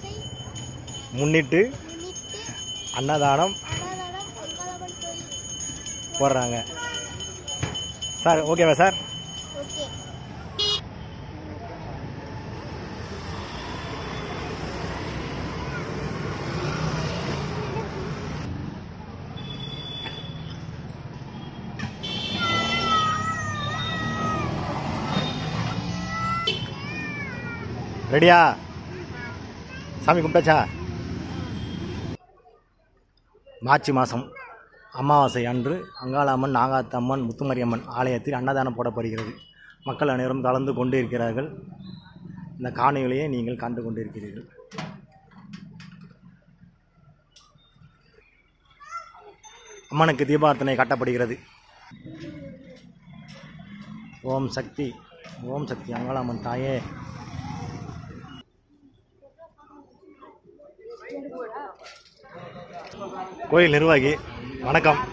அமாவாசை முன்னிட்டு முன்னிட்டு அன்னதானம் அன்னதானம் அங்காளம்மன் கோயில் போடுறாங்க சார் ஓகேவா சார் ஓகே ரெடியா சாமி கும்பிட்டாச்சா மார்ச் மாதம் அமாவாசை அன்று அங்காளம்மன் நாகாத்தம்மன் முத்துமாரியம்மன் ஆலயத்தில் அன்னதானம் போடப்படுகிறது மக்கள் அனைவரும் கலந்து கொண்டு இருக்கிறார்கள் இந்த காணொலியை நீங்கள் கண்டு கொண்டிருக்கிறீர்கள் அம்மனுக்கு தீபார்த்தனை காட்டப்படுகிறது ஓம் சக்தி ஓம் சக்தி அங்காளம்மன் தாயே கோயில் நிர்வாகி வணக்கம்